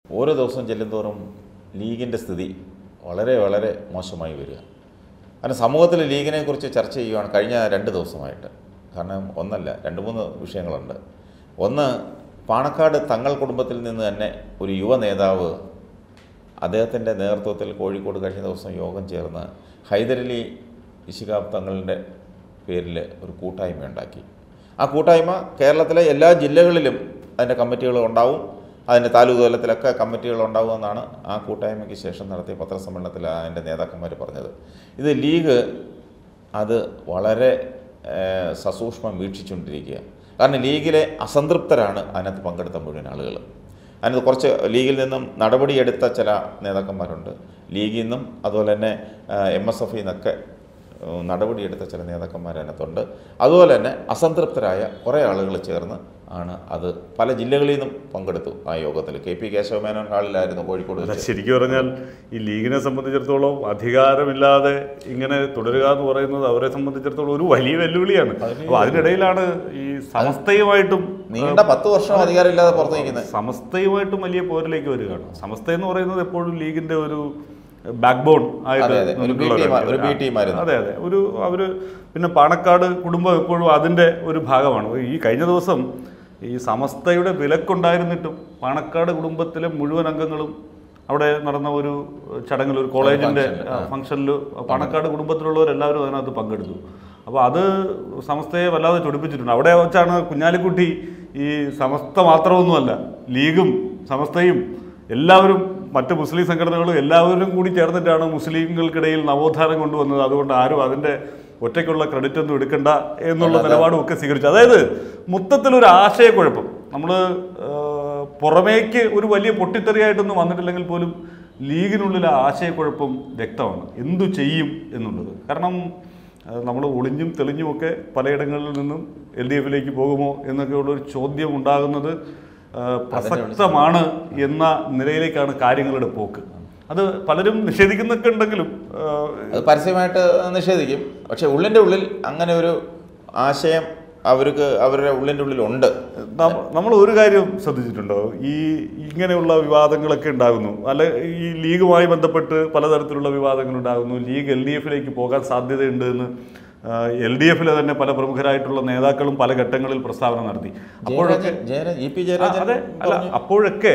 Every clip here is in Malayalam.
ഓരോ ദിവസവും ചെല്ലുന്തോറും ലീഗിൻ്റെ സ്ഥിതി വളരെ വളരെ മോശമായി വരിക കാരണം സമൂഹത്തിൽ ലീഗിനെ കുറിച്ച് ചർച്ച ചെയ്യുകയാണ് കഴിഞ്ഞ രണ്ട് ദിവസമായിട്ട് കാരണം ഒന്നല്ല രണ്ട് മൂന്ന് വിഷയങ്ങളുണ്ട് ഒന്ന് പാണക്കാട് തങ്ങൾ കുടുംബത്തിൽ നിന്ന് തന്നെ ഒരു യുവ നേതാവ് അദ്ദേഹത്തിൻ്റെ നേതൃത്വത്തിൽ കോഴിക്കോട് കഴിഞ്ഞ ദിവസം യോഗം ചേർന്ന് ഹൈദരലി ഇശികാബ് തങ്ങളുടെ പേരിൽ ഒരു കൂട്ടായ്മ ഉണ്ടാക്കി ആ കൂട്ടായ്മ കേരളത്തിലെ എല്ലാ ജില്ലകളിലും അതിൻ്റെ കമ്മിറ്റികൾ ഉണ്ടാവും അതിൻ്റെ താലൂക്ക് തലത്തിലൊക്കെ കമ്മിറ്റികൾ ഉണ്ടാവുമെന്നാണ് ആ കൂട്ടായ്മയ്ക്ക് ശേഷം നടത്തിയ പത്രസമ്മേളനത്തിൽ അതിൻ്റെ നേതാക്കന്മാർ പറഞ്ഞത് ഇത് ലീഗ് അത് വളരെ ഏഹ്, സസൂക്ഷ്മം വീക്ഷിച്ചുകൊണ്ടിരിക്കുക കാരണം ലീഗിലെ അസംതൃപ്തരാണ് അതിനകത്ത് പങ്കെടുത്ത മുഴുവൻ ആളുകൾ അതിനകത്ത് കുറച്ച് ലീഗിൽ നിന്നും നടപടിയെടുത്ത ചില നേതാക്കന്മാരുണ്ട് ലീഗിൽ നിന്നും അതുപോലെ തന്നെ എം എസ് എഫിൽ നിന്നൊക്കെ ഏഹ്, നടപടിയെടുത്ത ചില നേതാക്കന്മാർ അതിനകത്തുണ്ട് അതുപോലെ തന്നെ അസംതൃപ്തരായ കുറേ ആളുകൾ ചേർന്ന് ആണ് അത് പല ജില്ലകളിൽ നിന്നും പങ്കെടുത്തു ആ യോഗത്തിൽ കെ പി കേശവമേനോൻ ഹാളിലായിരുന്നു കോഴിക്കോട് അല്ല വെച്ച് ശരിക്കും പറഞ്ഞാൽ ഈ ലീഗിനെ സംബന്ധിച്ചിടത്തോളം അധികാരമില്ലാതെ ഇങ്ങനെ തുടരുക എന്ന് പറയുന്നത് അവരെ സംബന്ധിച്ചിടത്തോളം ഒരു വലിയ വെല്ലുവിളിയാണ് അപ്പൊ അതിനിടയിലാണ് ഈ സമസ്തയുമായിട്ടും നീണ്ട പത്ത് വർഷം അധികാരമില്ലാതെ പുറത്തു നിൽക്കുന്നത് സമസ്തയുമായിട്ടും വലിയ പോരിലേക്ക് വരികയാണ് സമസ്ത എന്ന് പറയുന്നത് എപ്പോഴും ലീഗിന്റെ ഒരു ബാക്ക് ബോൺ ആയിട്ട് അതെ, അതെ. ഒരു B നിന്നിട്ടുള്ള team ആ- ഒരു ഒരു- B team ആയിരുന്നു. അതെ അതെ ഒരു അവര് പിന്നെ പാണക്കാട് കുടുംബം എപ്പോഴും അതിന്റെ ഒരു ഭാഗമാണ് ഈ കഴിഞ്ഞ ദിവസം ഈ സമസ്തയുടെ വിലക്കുണ്ടായിരുന്നിട്ടും പാണക്കാട് കുടുംബത്തിലെ മുഴുവൻ അംഗങ്ങളും അവിടെ നടന്ന ഒരു ചടങ്ങിൽ ഒരു കോളേജിന്റെ ഫംഗ്ഷനിൽ പാണക്കാട് കുടുംബത്തിലുള്ളവരെല്ലാവരും അതിനകത്ത് പങ്കെടുത്തു അപ്പോൾ അത് സമസ്തയെ വല്ലാതെ ചൊടിപ്പിച്ചിട്ടുണ്ട് അവിടെ വെച്ചാണ് കുഞ്ഞാലിക്കുട്ടി ഈ സമസ്ത മാത്രമൊന്നുമല്ല ലീഗും സമസ്തയും എല്ലാവരും മറ്റ് മുസ്ലിം സംഘടനകളും എല്ലാവരും കൂടി ചേർന്നിട്ടാണ് മുസ്ലിങ്ങൾക്കിടയിൽ നവോത്ഥാനം കൊണ്ടുവന്നത് അതുകൊണ്ട് ആരും അതിൻ്റെ ഒറ്റയ്ക്കുള്ള ക്രെഡിറ്റ് ഒന്നും എടുക്കണ്ട എന്നുള്ള നിലപാടും ഒക്കെ സ്വീകരിച്ചു അതായത് മൊത്തത്തിലൊരു ആശയക്കുഴപ്പം നമ്മൾ പുറമേക്ക് ഒരു വലിയ പൊട്ടിത്തെറിയായിട്ടൊന്നും വന്നിട്ടില്ലെങ്കിൽ പോലും ലീഗിനുള്ളിലെ ആശയക്കുഴപ്പം വ്യക്തമാണ് എന്തു ചെയ്യും എന്നുള്ളത് കാരണം നമ്മൾ ഒളിഞ്ഞും തെളിഞ്ഞും ഒക്കെ പലയിടങ്ങളിൽ നിന്നും എൽ ഡി എഫിലേക്ക് പോകുമോ എന്നൊക്കെയുള്ള ഒരു ചോദ്യം ഉണ്ടാകുന്നത് ആ, പ്രസക്തമാണ് എന്ന നിലയിലേക്കാണ് കാര്യങ്ങളുടെ പോക്ക് അത് പലരും നിഷേധിക്കുന്നൊക്കെ ഉണ്ടെങ്കിലും ആ, അത് പരസ്യമായിട്ട് നിഷേധിക്കും പക്ഷെ ഉള്ളിൻ്റെ ഉള്ളിൽ അങ്ങനെ ഒരു ആശയം അവർക്ക് അവരുടെ ഉള്ളിൻ്റെ ഉള്ളിലുണ്ട് നമ്മ- നമ്മൾ ഒരു കാര്യം ശ്രദ്ധിച്ചിട്ടുണ്ടോ ഈ ഇങ്ങനെയുള്ള വിവാദങ്ങളൊക്കെ ഉണ്ടാകുന്നു അല്ല ഈ ലീഗുമായി ബന്ധപ്പെട്ട് പലതരത്തിലുള്ള വിവാദങ്ങൾ ഉണ്ടാകുന്നു ലീഗ് എൽ ഡി എഫിലേക്ക് പോകാൻ സാധ്യതയുണ്ട് എന്ന് എൽ ഡി എഫിലെ തന്നെ പല പ്രമുഖരായിട്ടുള്ള നേതാക്കളും പല ഘട്ടങ്ങളിൽ പ്രസ്താവന നടത്തി അപ്പോഴൊക്കെ ജയരാജൻ ജയരാജൻ ഇ പി ആ, ജയരാജൻ അതെ അല്ല അപ്പോഴൊക്കെ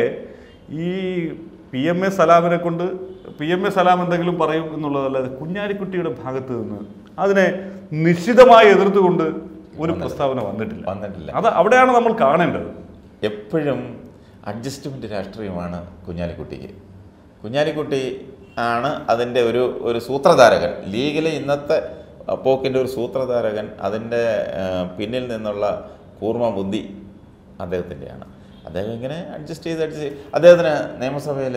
ഈ പി എം എ സലാമിനെ കൊണ്ട് പി എം എ സലാം എന്തെങ്കിലും പറയും എന്നുള്ളതല്ലാതെ കുഞ്ഞാലിക്കുട്ടിയുടെ ഭാഗത്ത് നിന്ന് അതിനെ നിശ്ചിതമായി എതിർത്തുകൊണ്ട് ഒരു പ്രസ്താവന വന്നിട്ടില്ല വന്നിട്ടില്ല അത് അവിടെയാണ് നമ്മൾ കാണേണ്ടത് എപ്പോഴും അഡ്ജസ്റ്റ്മെൻറ്റ് രാഷ്ട്രീയമാണ് കുഞ്ഞാലിക്കുട്ടിക്ക് കുഞ്ഞാലിക്കുട്ടി ആണ് അതിൻ്റെ ഒരു ഒരു സൂത്രധാരകൻ ലീഗിലെ ഇന്നത്തെ പോക്കിൻ്റെ ഒരു സൂത്രധാരകൻ അതിൻ്റെ ആ, പിന്നിൽ നിന്നുള്ള കൂർമ്മ ബുദ്ധി അദ്ദേഹത്തിൻ്റെയാണ് അദ്ദേഹം ഇങ്ങനെ അഡ്ജസ്റ്റ് ചെയ്ത് അഡ്ജസ്റ്റ് ചെയ്ത് അദ്ദേഹത്തിന് നിയമസഭയിൽ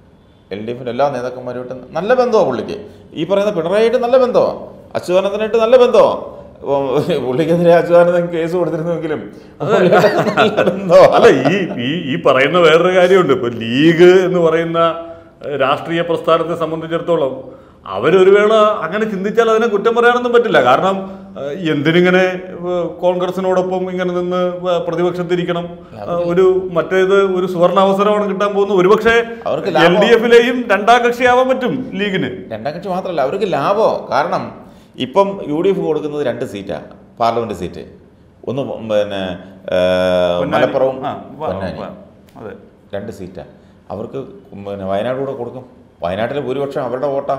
എൽ ഡി എഫിൻ്റെ എല്ലാ നേതാക്കന്മാരുമായിട്ട് നല്ല ബന്ധമാണ് പുള്ളിക്ക് ഈ പറയുന്ന പിണറായിട്ട് നല്ല ബന്ധമാണ് അച്യുതാനന്ദനായിട്ട് നല്ല ബന്ധമാണ് പുള്ളിക്കെതിരെ അച്യുതാനന്ദൻ കേസ് കൊടുത്തിരുന്നെങ്കിലും പുള്ളിയായിട്ട് നല്ല ബന്ധമാണ് അല്ല ഈ ഈ ഈ പറയുന്ന വേറൊരു കാര്യമുണ്ട് ഇപ്പൊ ലീഗ് എന്ന് പറയുന്ന ഏഹ്, രാഷ്ട്രീയ പ്രസ്ഥാനത്തെ സംബന്ധിച്ചിടത്തോളം അവരൊരു വേള അങ്ങനെ ചിന്തിച്ചാൽ അതിനെ കുറ്റം പറയാനൊന്നും പറ്റില്ല കാരണം ഏഹ്, എന്തിനിങ്ങനെ ഏഹ്, കോൺഗ്രസിനോടൊപ്പം ഇങ്ങനെ നിന്ന് ഏഹ്, പ്രതിപക്ഷത്തിരിക്കണം ഏഹ്, ഒരു മറ്റേത് ഒരു സുവർണാവസരമാണ് കിട്ടാൻ പോകുന്നത് ഒരുപക്ഷെ അവർക്ക് എൽ ഡി എഫിലെയും രണ്ടാം കക്ഷിയാവാൻ പറ്റും ലീഗിന് രണ്ടാം കക്ഷി മാത്രമല്ല അവർക്ക് ലാഭമോ കാരണം ഇപ്പം യു ഡി എഫ് കൊടുക്കുന്നത് രണ്ട് സീറ്റാണ് പാർലമെന്റ് സീറ്റ് ഒന്ന് പിന്നെ ആ, മലപ്പുറവും ആ, വ- പൊന്നാനി വ- അതെ രണ്ട് സീറ്റാണ് അവർക്ക് പിന്നെ വയനാട് കൂടെ കൊടുക്കും വയനാട്ടിലെ ഭൂരിപക്ഷം അവരുടെ വോട്ടാ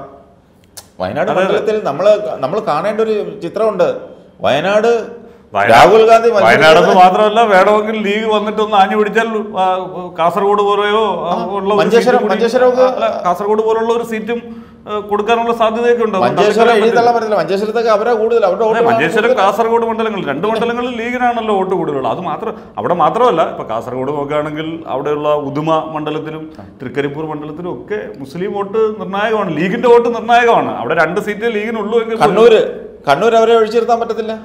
വയനാട് മണ്ഡലത്തിൽ നമ്മൾ നമ്മൾ കാണേണ്ട ഒരു ചിത്രമുണ്ട് വയനാട് വയനാട് രാഹുൽ ഗാന്ധി മത്സരിച്ചത് വയനാടെന്ന് മാത്രമല്ല വേണമെങ്കിൽ ലീഗ് വന്നിട്ട് ഒന്ന് ആഞ്ഞു പിടിച്ചാൽ ആ, കാസർഗോഡ് പോലെയോ ആ, ഉള്ള ഒരു മഞ്ചേശ്വരം- സീറ്റ് കൂടി- മഞ്ചേശ്വരമൊക്കെ- അല്ല, കാസർഗോഡ് പോലുള്ള ഒരു സീറ്റും ആ, കൊടുക്കാനുള്ള സാധ്യതയൊക്കെ ഉണ്ട് അതുകൊണ്ട് മഞ്ചേശ്വരം അതൊക്കെ എഴുതി തള്ളാൻ പറ്റില്ല മഞ്ചേശ്വരത്തൊക്കെ അവരാ കൂടുതൽ അവരുടെ അതെ, വോട്ട് മഞ്ചേശ്വരം കാസർഗോഡ് മണ്ഡലങ്ങൾ രണ്ട് മണ്ഡലങ്ങളിൽ ലീഗിനാണല്ലോ വോട്ട് കൂടുതലുള്ളത് അത് മാത്രം അവിടെ മാത്രമല്ല ഇപ്പൊ കാസർഗോഡ് നോക്കുകയാണെങ്കിൽ അവിടെയുള്ള ഉദുമ മണ്ഡലത്തിലും തൃക്കരിപ്പൂർ മണ്ഡലത്തിലും ഒക്കെ മുസ്ലിം വോട്ട് നിർണായകമാണ് ലീഗിന്റെ വോട്ട് നിർണായകമാണ് അവിടെ രണ്ട് സീറ്റേ ലീഗിനുള്ളൂ എങ്കിൽ പോലും- കണ്ണൂര് കണ്ണൂർ അവരെ ഒഴിച്ചിരുത്താൻ പറ്റത്തില്ല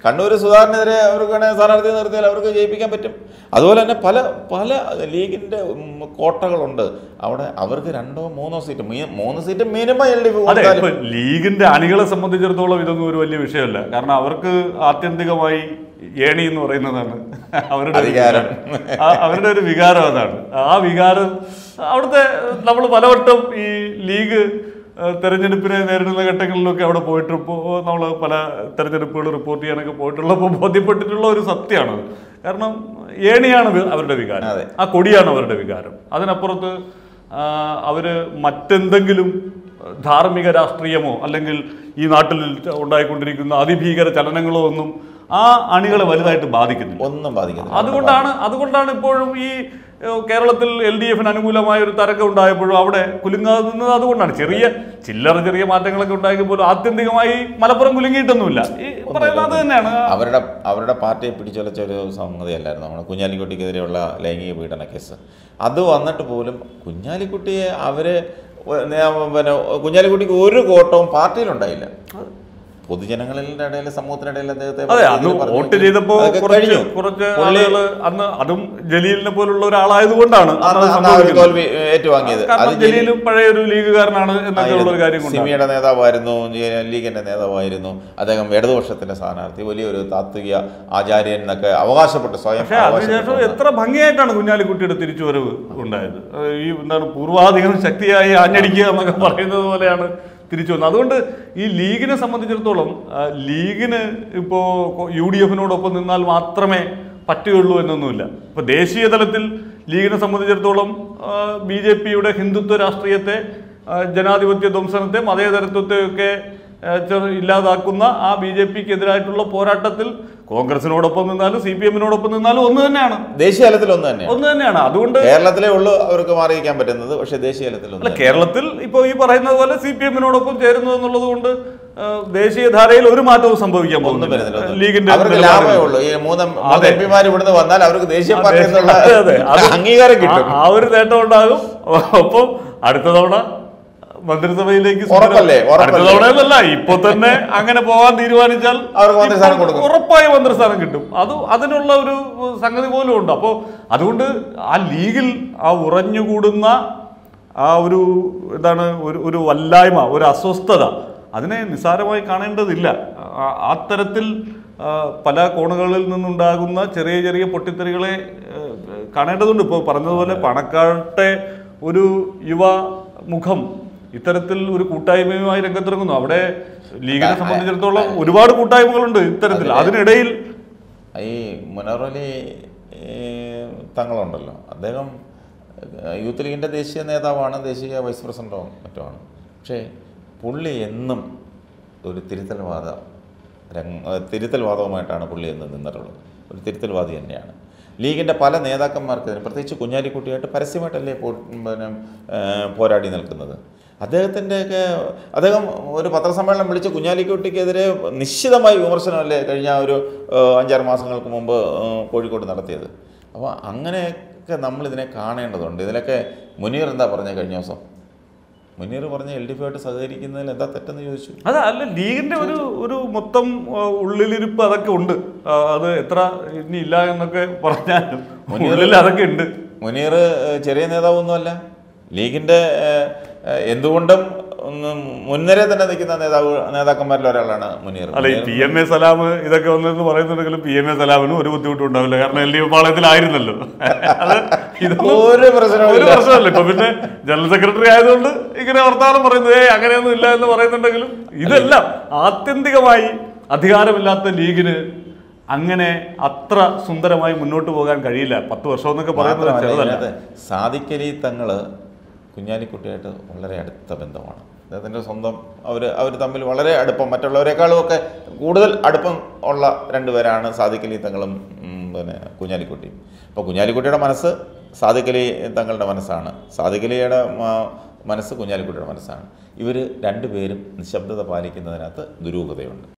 കണ്ണൂർ സുധാകരനെതിരെ അവർക്ക് വേണമെങ്കിൽ സ്ഥാനാർത്ഥി നിർത്തിയാൽ അവർക്ക് ജയിപ്പിക്കാൻ പറ്റും അതുപോലെ തന്നെ പല പല ലീഗിൻ്റെ കോട്ടകളുണ്ട് അവിടെ അവർക്ക് രണ്ടോ മൂന്നോ സീറ്റ് മീ- മൂന്ന് seat minimum L D F അതെ ഇപ്പൊ ലീഗിന്റെ അണികളെ സംബന്ധിച്ചിടത്തോളം ഇതൊന്നും ഒരു വലിയ വിഷയമല്ല കാരണം അവർക്ക് ആത്യന്തികമായി ഏണി എന്ന് പറയുന്നതാണ് അവരുടെ ഒരു അധികാരം. വികാരം. ആ- അവരുടെ ഒരു വികാരം അതാണ് ആ വികാരം അവിടുത്തെ നമ്മൾ പലവട്ടം ഈ ലീഗ് ഏഹ്, തെരഞ്ഞെടുപ്പിനെ നേരിടുന്ന ഘട്ടങ്ങളിലൊക്കെ അവിടെ പോയിട്ട് നമ്മൾ പല തെരഞ്ഞെടുപ്പുകൾ റിപ്പോർട്ട് ചെയ്യാനൊക്കെ പോയിട്ടുള്ളപ്പോൾ ബോധ്യപ്പെട്ടിട്ടുള്ള ഒരു സത്യമാണ് കാരണം ഏണിയാണ് വി- അവരുടെ വികാരം അതെ. ആ കൊടിയാണ് അവരുടെ വികാരം അതിനപ്പുറത്ത് ആ, അവര് മറ്റെന്തെങ്കിലും ധാർമ്മിക രാഷ്ട്രീയമോ അല്ലെങ്കിൽ ഈ നാട്ടിൽ ഉണ്ടായിക്കൊണ്ടിരിക്കുന്ന അതിഭീകര ചലനങ്ങളോ ഒന്നും ആ അണികളെ വലുതായിട്ട് ബാധിക്കുന്നില്ല ഒന്നും ബാധിക്കുന്നില്ല അതുകൊണ്ടാണ് അതുകൊണ്ടാണ് ഇപ്പോഴും ഈ ഏഹ്, കേരളത്തിൽ എൽ ഡി എഫിന് അനുകൂലമായ ഒരു തരംഗം ഉണ്ടായപ്പോഴും അവിടെ കുലുങ്ങാതെ നിന്നത് അതുകൊണ്ടാണ് ചെറിയ ചില്ലറ ചെറിയ മാറ്റങ്ങളൊക്കെ ഉണ്ടായെങ്കിൽ ആത്യന്തികമായി മലപ്പുറം കുലുങ്ങിയിട്ടൊന്നുമില്ല ഈ പറയുന്നത് അത് തന്നെയാണ് അവരുടെ അവരുടെ പാർട്ടിയെ പിടിച്ചുലച്ച ഒരു സംഗതിയല്ലായിരുന്നു നമ്മുടെ കുഞ്ഞാലിക്കുട്ടിക്കെതിരെയുള്ള ലൈംഗിക പീഡന കേസ് അത് വന്നിട്ട് പോലും കുഞ്ഞാലിക്കുട്ടിയെ അവര് ഒ- നേ- പിന്നെ കുഞ്ഞാലിക്കുട്ടിക്ക് ഒരു കോട്ടവും പാർട്ടിയിലുണ്ടായില്ല പൊതുജനങ്ങളുടെ ഇടയിൽ സമൂഹത്തിനിടയിൽ അദ്ദേഹത്തെ അതെ അന്ന് രീതിയിൽ പറഞ്ഞു വോട്ട് ചെയ്തപ്പോ അതൊക്കെ കുറച്ച് കഴിഞ്ഞു. കുറച്ച് പുള്ളി ആളുകള് അന്ന് അതും ജലീലിനെ പോലുള്ള ഒരാളായത് കൊണ്ടാണ് അന്ന് അന്ന് അത് അന്ന് ആ ഒരു സംഭവിക്കുന്നത്. തോൽവി ഏറ്റുവാങ്ങിയത് അത് കാരണം ജലീൽ ജലീലും പഴയ ഒരു ലീഗുകാരനാണ് എന്നൊക്കെ ഉള്ള ഒരു കാര്യം കൊണ്ടാണ് സിമിയുടെ നേതാവായിരുന്നു ജെ- ലീഗിന്റെ നേതാവായിരുന്നു അദ്ദേഹം ഇടതുപക്ഷത്തിന്റെ സ്ഥാനാർത്ഥി വലിയൊരു താത്വിക ആചാര്യൻ എന്നൊക്കെ അവകാശപ്പെട്ട് സ്വയം പക്ഷെ അതിനുശേഷം അവകാശപ്പെട്ടു എത്ര ഭംഗിയായിട്ടാണ് കുഞ്ഞാലിക്കുട്ടിയുടെ തിരിച്ചുവരവ് ഉണ്ടായത് അത് ഈ എന്താണ് പൂർവാധികം ശക്തിയായി ആഞ്ഞടിക്കുക എന്നൊക്കെ പറയുന്നത് പോലെയാണ് തിരിച്ചു വന്നത് അതുകൊണ്ട് ഈ ലീഗിനെ സംബന്ധിച്ചിടത്തോളം ആ, ലീഗിന് ഇപ്പോൾ യു ഡി എഫിനോടൊപ്പം നിന്നാൽ മാത്രമേ പറ്റുകയുള്ളൂ എന്നൊന്നുമില്ല ഇപ്പോൾ ദേശീയ തലത്തിൽ ലീഗിനെ സംബന്ധിച്ചിടത്തോളം ബി ജെ പിയുടെ ഹിന്ദുത്വ രാഷ്ട്രീയത്തെ ആ, ജനാധിപത്യ ധ്വംസനത്തെ മതേതരത്വത്തെയൊക്കെ ആ, ചെറു- ഇല്ലാതാക്കുന്ന ആ ബി ജെ പിക്ക് എതിരായിട്ടുള്ള പോരാട്ടത്തിൽ കോൺഗ്രസിനോടൊപ്പം നിന്നാലും സി പി എമ്മിനോടൊപ്പം നിന്നാലും ഒന്ന് തന്നെയാണ് ദേശീയ തലത്തിൽ ഒന്ന് തന്നെ ഒന്ന് തന്നെയാണ് അതുകൊണ്ട് കേരളത്തിലേ ഉള്ളൂ അവർക്ക് മാറിയിരിക്കാൻ പറ്റുന്നത് പക്ഷേ ദേശീയ തലത്തിൽ ഒന്ന് അല്ല തന്നെ. കേരളത്തിൽ ഇപ്പോൾ ഈ പറയുന്നത് പോലെ സി പി എമ്മിനോടൊപ്പം ചേരുന്നു എന്നുള്ളത് കൊണ്ട് ആ, ദേശീയ ധാരയിൽ ഒരു മാറ്റവും സംഭവിക്കാൻ ഒന്നും വരുന്നില്ല പോകുന്നില്ല ഒന്നും. ലീഗിന്റെ അവർക്ക് നിലപാടുകൾ. ലാഭമേ ഉള്ളൂ ഈ മൂന്ന് അതെ. എം പിമാർ ഇവിടുന്ന് വന്നാൽ അവർക്ക് ദേശീയ അതെ, പാർട്ടി എന്നുള്ള അതെ, അതെ. അത് അംഗീകാരം കിട്ടും ആ- ആ ഒരു നേട്ടം ഉണ്ടാകും ഒപ്പം അടുത്ത തവണ മന്ത്രിസഭയിലേക്ക് സുന്ദര- ഉറപ്പല്ലേ? ഉറപ്പല്ലേ? അടുത്ത തവണ എന്നല്ല ഇപ്പൊ തന്നെ അങ്ങനെ പോകാൻ തീരുമാനിച്ചാൽ അവർക്ക് മന്ത്രിസ്ഥാനം ഇപ്പോൾ കൊടുക്കും. ഉറപ്പായും മന്ത്രിസ്ഥാനം കിട്ടും അത് അതിനുള്ള ഒരു സംഗതി പോലും ഉണ്ട് അപ്പോൾ അതുകൊണ്ട് ആ ലീഗിൽ ആ ഉറഞ്ഞുകൂടുന്ന ആ ഒരു എന്താണ് ഒരു ഒരു വല്ലായ്മ ഒരു അസ്വസ്ഥത അതിനെ നിസ്സാരമായി കാണേണ്ടതില്ല ആ- ആ തരത്തിൽ ആ, പല കോണുകളിൽ നിന്നുണ്ടാകുന്ന ചെറിയ ചെറിയ പൊട്ടിത്തെറികളെ ഏ, കാണേണ്ടതുണ്ട് ഇപ്പോൾ പറഞ്ഞതുപോലെ പണക്കാട്ടെ ഒരു യുവ മുഖം ഇത്തരത്തിൽ ഒരു കൂട്ടായ്മയുമായി രംഗത്തിറങ്ങുന്നു അവിടെ ലീഗിനെ സംബന്ധിച്ചിടത്തോളം ഒരുപാട് കൂട്ടായ്മകളുണ്ട് ഇത്തരത്തിൽ അതിനിടയിൽ ഈ മുനറലി തങ്ങളുണ്ടല്ലോ അദ്ദേഹം ഏഹ്, യൂത്ത് ലീഗിൻ്റെ ദേശീയ നേതാവാണ് ദേശീയ വൈസ് പ്രസിഡന്റോ മറ്റുമാണ് പക്ഷേ പുള്ളി എന്നും ഒരു തിരുത്തൽവാദ രംഗ ഏഹ്, തിരുത്തൽവാദവുമായിട്ടാണ് പുള്ളി എന്ന് നിന്നിട്ടുള്ളത് ഒരു തിരുത്തൽവാദി തന്നെയാണ് ലീഗിൻ്റെ പല നേതാക്കന്മാർക്കെതിരെ പ്രത്യേകിച്ച് കുഞ്ഞാലിക്കുട്ടിയായിട്ട് പരസ്യമായിട്ടല്ലേ പോ പിന്നെ ഏഹ്, പോരാടി നിൽക്കുന്നത് അദ്ദേഹത്തിൻ്റെയൊക്കെ അദ്ദേഹം ഒരു പത്രസമ്മേളനം വിളിച്ച് കുഞ്ഞാലിക്കുട്ടിക്കെതിരെ നിശ്ചിതമായി വിമർശനമല്ലേ കഴിഞ്ഞ ഒരു ഏഹ്, അഞ്ചാറ് മാസങ്ങൾക്ക് മുമ്പ് ഏഹ്, കോഴിക്കോട് നടത്തിയത് അപ്പോൾ അങ്ങനെയൊക്കെ നമ്മളിതിനെ കാണേണ്ടതുണ്ട് ഇതിലൊക്കെ മുനീർ എന്താ പറഞ്ഞത് കഴിഞ്ഞ ദിവസം മുനീർ പറഞ്ഞ എൽ ഡി എഫ് ആയിട്ട് സഹകരിക്കുന്നതിൽ എന്താ തെറ്റെന്ന് ചോദിച്ചു അത് അല്ല ലീഗിന്റെ ഒരു ഒരു മൊത്തം ആ, ഉള്ളിലിരിപ്പ് അതൊക്കെ ഉണ്ട് ആ, അത് എത്ര ഇനി ഇല്ല എന്നൊക്കെ പറഞ്ഞാലും ഉള്ളിൽ അതൊക്കെ ഉണ്ട് മുനീർ ഏഹ്, ചെറിയ നേതാവൊന്നുമല്ല ലീഗിൻ്റെ ഏഹ്, ഏഹ്, എന്തുകൊണ്ടും ഒന്ന് മുൻനിരയിൽ തന്നെ നിൽക്കുന്ന നേതാവ് നേതാക്കന്മാരിൽ ഒരാളാണ് മുനീർ അല്ല ഈ പി എം എ സലാം ഇതൊക്കെ വന്നെന്ന് പറയുന്നുണ്ടെങ്കിലും പി എം എ സലാമിന് ഒരു ബുദ്ധിമുട്ടും ഉണ്ടാവില്ല കാരണം എൽ ഡി എഫ് പാളയത്തിലായിരുന്നല്ലോ അത് ഇതൊന്നും ഒരു പ്രശ്നവും ഒരു ഇല്ല. പ്രശ്നമല്ല ഇപ്പൊ പിന്നെ ജനറൽ സെക്രട്ടറി ആയതുകൊണ്ട് ഇങ്ങനെ വർത്തമാനം പറയുന്നത് ഏ അങ്ങനെയൊന്നും ഇല്ല എന്ന് പറയുന്നുണ്ടെങ്കിലും ഇതെല്ലാം ആത്യന്തികമായി അധികാരമില്ലാത്ത ലീഗിന് അങ്ങനെ അത്ര സുന്ദരമായി മുന്നോട്ട് പോകാൻ കഴിയില്ല പത്ത് വർഷം എന്നൊക്കെ പറയുന്നത് മാത്രമല്ല ചെറുതല്ല ഇതിനകത്ത് സാദിഖലി തങ്ങൾ കുഞ്ഞാലിക്കുട്ടിയായിട്ട് വളരെ അടുത്ത ബന്ധമാണ് അദ്ദേഹത്തിൻ്റെ സ്വന്തം അവർ അവർ തമ്മിൽ വളരെ അടുപ്പം മറ്റുള്ളവരെക്കാളും ഒക്കെ കൂടുതൽ അടുപ്പം ഉള്ള രണ്ടുപേരാണ് സാദിഖലി തങ്ങളും ഉം, പിന്നെ കുഞ്ഞാലിക്കുട്ടിയും അപ്പോൾ കുഞ്ഞാലിക്കുട്ടിയുടെ മനസ്സ് സാദിഖലി തങ്ങളുടെ മനസ്സാണ് സാദിഖലിയുടെ മ- മനസ്സ് കുഞ്ഞാലിക്കുട്ടിയുടെ മനസ്സാണ് ഇവർ രണ്ടുപേരും നിശബ്ദത പാലിക്കുന്നതിനകത്ത് ദുരൂഹതയുണ്ട്